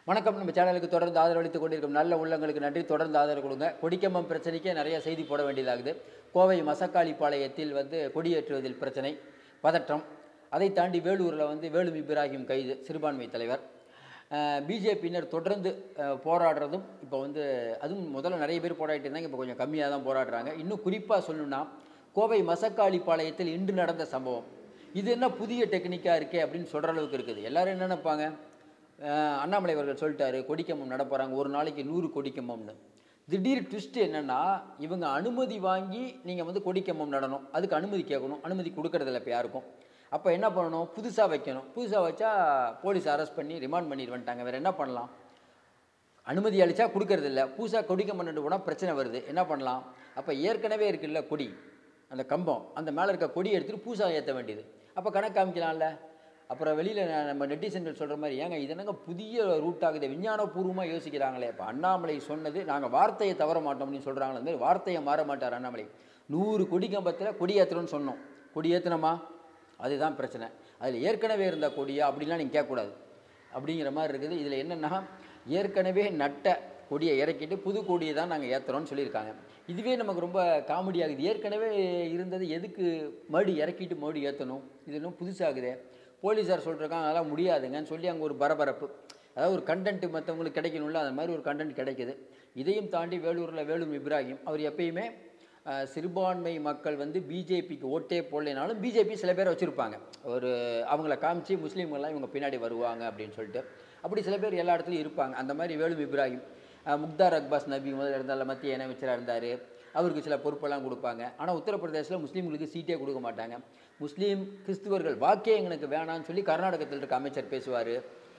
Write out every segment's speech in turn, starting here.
வணக்கம் நம்ம சேனலுக்கு தொடர்ந்து ஆதரவளித்துக் கொண்டிருக்கும் நல்ல உள்ளங்களுக்கு நன்றி தொடர்ந்து ஆதரவு கொடுங்க கொடிக்கம்பம் பிரச்சனைக்கே நிறைய செய்தி போட வேண்டியதாகுது கோவை மசக்காளி பாளையத்தில் வந்து கொடியேற்றுவதில் பிரச்சனை பதற்றம் அதை தாண்டி வேலூரில் வந்து வேலு இப்ராஹிம் கைது சிறுபான்மை தலைவர் பிஜேபியினர் தொடர்ந்து அஹ், போராடுறதும் இப்போ வந்து அதுவும் முதல்ல நிறைய பேர் போராடிட்டு இருந்தாங்க இப்போ கொஞ்சம் கம்மியாக தான் போராடுறாங்க இன்னும் குறிப்பாக சொல்லணும்னா கோவை மசக்காளி பாளையத்தில் இன்று நடந்த சம்பவம் இது என்ன புதிய டெக்னிக்காக இருக்கே அப்படின்னு சொல்கிற அளவுக்கு இருக்குது எல்லாரும் என்ன நினைப்பாங்க அஹ் அண்ணாமலை அவர்கள் சொல்லிட்டாரு கொடிக்கம்பம் நட போகிறாங்க ஒரு நாளைக்கு நூறு கொடிக்கம்பம்னு திடீர் ட்விஸ்ட் என்னன்னா இவங்க அனுமதி வாங்கி நீங்கள் வந்து கொடிக்கம்பம் நடணும் அதுக்கு அனுமதி கேட்கணும் அனுமதி கொடுக்கறதில்ல இப்போ யாருக்கும் அப்போ என்ன பண்ணணும் புதுசாக வைக்கணும் புதுசாக வச்சா போலீஸ் அரெஸ்ட் பண்ணி ரிமாண்ட் பண்ணிட்டு வந்துட்டாங்க வேறு என்ன பண்ணலாம் அனுமதி அளித்தா கொடுக்கறதில்ல புதுசாக கொடிக்க பண்ணிட்டு போனால் பிரச்சனை வருது என்ன பண்ணலாம் அப்போ ஏற்கனவே இருக்குல்ல கொடி அந்த கம்பம் அந்த மேலே இருக்க கொடி எடுத்துகிட்டு புதுசாக ஏற்ற வேண்டியது அப்போ கணக்கு காமிக்கலாம்ல அப்புறம் வெளியில் நம்ம நெட்டிசன்கள் சொல்கிற மாதிரி ஏங்க இது என்னங்க புதிய ரூட் ஆகுது விஞ்ஞானபூர்வமாக யோசிக்கிறாங்களே இப்போ அண்ணாமலை சொன்னது நாங்கள் வார்த்தையை தவற மாட்டோம் அப்படின்னு சொல்கிறாங்களே அந்த மாதிரி வார்த்தையை மாற மாட்டார் அண்ணாமலை நூறு கொடி கம்பத்தில் கொடி ஏற்றுறோன்னு சொன்னோம் கொடி ஏற்றுனோமா அதுதான் பிரச்சனை அதில் ஏற்கனவே இருந்த கொடியா அப்படிலாம் நீங்கள் கேட்கக்கூடாது அப்படிங்கிற மாதிரி இருக்குது இதில் என்னென்னா ஏற்கனவே நட்ட கொடியை இறக்கிட்டு புது கொடியை தான் நாங்கள் ஏற்றுறோம்னு சொல்லியிருக்காங்க இதுவே நமக்கு ரொம்ப காமெடி ஆகுது ஏற்கனவே இருந்தது எதுக்கு மறுபடி இறக்கிட்டு மறுபடி ஏற்றணும் இது இன்னும் புதுசாகுதே போலீஸார் சொல்லிருக்காங்க அதெல்லாம் முடியாதுங்கன்னு சொல்லி அங்கே ஒரு பரபரப்பு அதாவது ஒரு கண்டென்ட் மற்றவங்களுக்கு கிடைக்கணும்ல அந்த மாதிரி ஒரு கண்டென்ட் கிடைக்குது இதையும் தாண்டி வேலூரில் வேலூர் இப்ராஹிம் அவர் எப்பயுமே அஹ், சிறுபான்மை மக்கள் வந்து பிஜேபிக்கு ஓட்டே போடலைனாலும் பிஜேபி சில பேரை வச்சுருப்பாங்க ஒரு அவங்கள காமிச்சு முஸ்லீம்கள்லாம் இவங்க பின்னாடி வருவாங்க அப்படின்னு சொல்லிட்டு அப்படி சில பேர் எல்லா இடத்துலையும் இருப்பாங்க அந்த மாதிரி வேலு இப்ராஹிம் அஹ், முக்தார் அக்பாஸ் நபி முதல்ல இருந்தால மத்திய இணையமைச்சராக இருந்தார் அவருக்கு சில பொறுப்பெல்லாம் கொடுப்பாங்க ஆனால் உத்தரப்பிரதேசத்தில் முஸ்லீம்களுக்கு சீட்டே கொடுக்க மாட்டாங்க முஸ்லீம் கிறிஸ்துவர்கள் வாக்கே எங்களுக்கு வேணாம்னு சொல்லி கர்நாடகத்தில் இருக்க அமைச்சர் பேசுவார்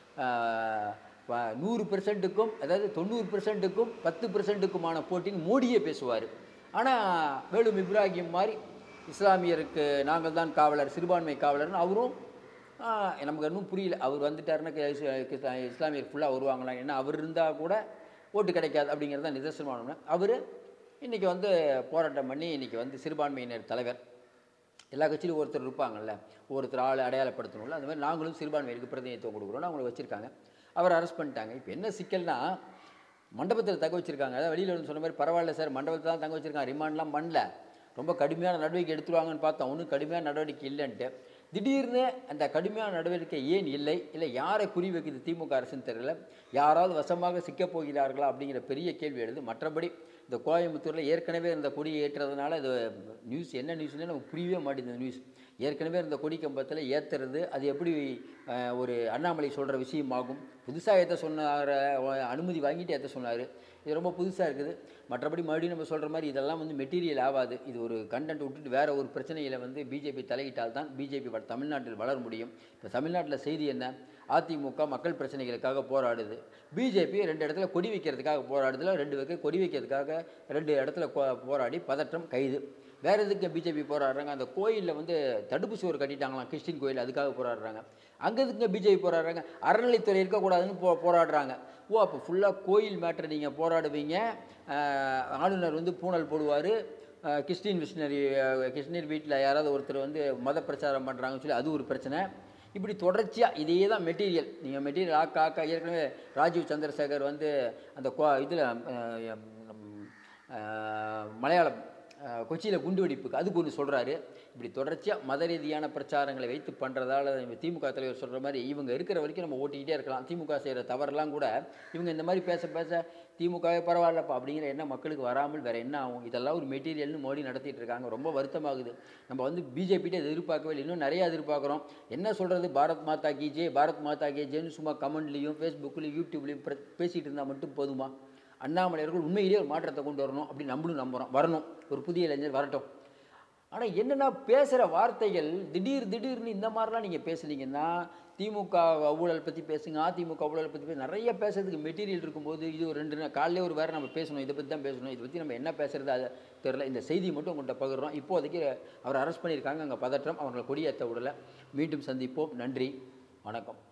நூறு பெர்சன்ட்டுக்கும் அதாவது தொண்ணூறு பெர்சன்ட்டுக்கும் பத்து பெர்சன்ட்டுக்குமான போட்டின்னு மோடியே பேசுவார் ஆனால் வேலு இப்ராஹிம் மாதிரி இஸ்லாமியருக்கு நாங்கள் தான் காவலர் சிறுபான்மை காவலர்னு அவரும் ஆஹ், நமக்கு இன்னும் புரியல அவர் வந்துட்டாருன்னா கி- இஸ்- கிறிஸ்த- இஸ்லாமியர் ஃபுல்லாக வருவாங்களா ஏன்னா அவர் இருந்தால் கூட ஓட்டு கிடைக்காது அப்படிங்கிறது தான் நிதர்சனமான அவர் இன்றைக்கி வந்து போராட்டம் பண்ணி இன்றைக்கி வந்து சிறுபான்மையினர் தலைவர் எல்லா கட்சியிலும் ஒருத்தர் இருப்பாங்கல்ல ஒருத்தர் ஆள் அடையாளப்படுத்தணும்ல அந்த மாதிரி நாங்களும் சிறுபான்மையிற்கு பிரதிநிதித்துவம் கொடுக்குறோம்னு அவங்களை வச்சுருக்காங்க அவர் அரெஸ்ட் பண்ணிட்டாங்க இப்போ என்ன சிக்கல்னா மண்டபத்தில் தங்க வச்சுருக்காங்க அதாவது வெளியில் வந்து சொன்ன மாதிரி பரவாயில்ல சார் மண்டபத்தில் தான் தங்க வச்சுருக்காங்க ரிமாண்ட்லாம் பண்ணல ரொம்ப கடுமையான நடவடிக்கை எடுத்துருவாங்கன்னு பார்த்தோம் ஒன்றும் கடுமையான நடவடிக்கை இல்லைன்ட்டு திடீர்னு அந்த கடுமையான நடவடிக்கை ஏன் இல்லை இல்லை யாரை குறி வைக்குது திமுக அரசுன்னு தெரியல யாராவது வசமாக சிக்கப் போகிறார்களா அப்படிங்கிற பெரிய கேள்வி எழுது மற்றபடி இந்த கோயம்புத்தூரில் ஏற்கனவே இருந்த கொடியை ஏற்றுறதுனால இது நியூஸ் என்ன நியூஸ்னே நமக்கு புரியவே மாட்டேங்குது இந்த நியூஸ் ஏற்கனவே இருந்த கொடி கம்பத்தில் ஏற்றுறது அது எப்படி அஹ், ஒரு அண்ணாமலை சொல்கிற விஷயமாகும் புதுசாக ஏற்ற சொன்னார் அனுமதி வாங்கிட்டு ஏற்ற சொன்னார் இது ரொம்ப புதுசாக இருக்குது மற்றபடி மறுபடியும் நம்ம சொல்கிற மாதிரி இதெல்லாம் வந்து மெட்டீரியல் ஆகாது இது ஒரு கண்டென்ட் விட்டுட்டு வேற ஒரு பிரச்சனையில் வந்து பிஜேபி தலையிட்டால் தான் பிஜேபி தமிழ்நாட்டில் வளர முடியும் இப்போ தமிழ்நாட்டில் செய்தி என்ன அதிமுக மக்கள் பிரச்சனைகளுக்காக போராடுது பிஜேபி ரெண்டு இடத்துல கொடி வைக்கிறதுக்காக போராடுதுல ரெண்டு வைக்க கொடி வைக்கிறதுக்காக ரெண்டு இடத்துல கொ- போராடி பதற்றம் கைது வேற எதுக்கு பிஜேபி போராடுறாங்க அந்த கோயிலில் வந்து தடுப்பு சுவர் கட்டிட்டாங்களாம் கிறிஸ்டின் கோயில் அதுக்காக போராடுறாங்க அங்கே எதுக்கு பிஜேபி போராடுறாங்க அறநிலைத்துறை இருக்கக்கூடாதுன்னு போ போராடுறாங்க ஓ அப்போ ஃபுல்லாக கோயில் மேட்ரு நீங்கள் போராடுவீங்க ஆஹ், ஆளுநர் வந்து பூனல் போடுவார் கிறிஸ்டின் மிஷினரி கிருஷ்ணர் வீட்டில் யாராவது ஒருத்தர் வந்து மத பிரச்சாரம் பண்ணுறாங்கன்னு சொல்லி அது ஒரு பிரச்சனை இப்படி தொடர்ச்சியாக இதே தான் மெட்டீரியல் நீங்கள் மெட்டீரியல் ஆக்க ஆக்க ஏற்கனவே ராஜீவ் சந்திரசேகர் வந்து அந்த கோ இதில் மலையாளம் அஹ், கொச்சியில் குண்டு வெடிப்புக்கு அதுக்கு ஒன்று சொல்கிறாரு இப்படி தொடர்ச்சியாக மத ரீதியான பிரச்சாரங்களை வைத்து பண்ணுறதால திமுக தலைவர் சொல்கிற மாதிரி இவங்க இருக்கிற வரைக்கும் நம்ம ஓட்டிக்கிட்டே இருக்கலாம் திமுக செய்கிற தவறெல்லாம் கூட இவங்க இந்த மாதிரி பேச பேச திமுகவே பரவாயில்லப்பா அப்படிங்கிற எண்ணம் மக்களுக்கு வராமல் வேறு என்ன ஆகும் இதெல்லாம் ஒரு மெட்டீரியல்னு மோடி நடத்திட்டு இருக்காங்க ரொம்ப வருத்தமாகுது நம்ம வந்து பிஜேபிகிட்ட எதிர்பார்க்கவே இல்லை இன்னும் நிறைய எதிர்பார்க்குறோம் என்ன சொல்கிறது பாரத் மாதா கி ஜே பாரத் மாதா கி ஜேன்னு சும்மா கமெண்ட்லேயும் ஃபேஸ்புக்லேயும் யூடியூப்லேயும் பேசிகிட்டு இருந்தால் மட்டும் போதுமா அண்ணாமலையர்கள் உண்மையிலேயே ஒரு மாற்றத்தை கொண்டு வரணும் அப்படின்னு நம்மளும் நம்புகிறோம் வரணும் ஒரு புதிய இளைஞர் வரட்டும் ஆனால் என்னென்னா பேசுகிற வார்த்தைகள் திடீர் திடீர்னு இந்த மாதிரிலாம் நீங்கள் பேசுனீங்கன்னா திமுக ஊழல் பற்றி பேசுங்க அதிமுக ஊழல் பற்றி பேச நிறைய பேசுறதுக்கு மெட்டீரியல் இருக்கும்போது இது ஒரு ரெண்டு நாள் காலையிலே ஒரு வேறு நம்ம பேசணும் இதை பற்றி தான் பேசணும் இதை பற்றி நம்ம என்ன பேசுறது அது தெரில இந்த செய்தி மட்டும் உங்கள்கிட்ட பகிர்றோம் இப்போதைக்கு அவர் அரெஸ்ட் பண்ணியிருக்காங்க அங்கே பதற்றம் அவங்களை கொடியேற்ற விடலை மீண்டும் சந்திப்போம் நன்றி வணக்கம்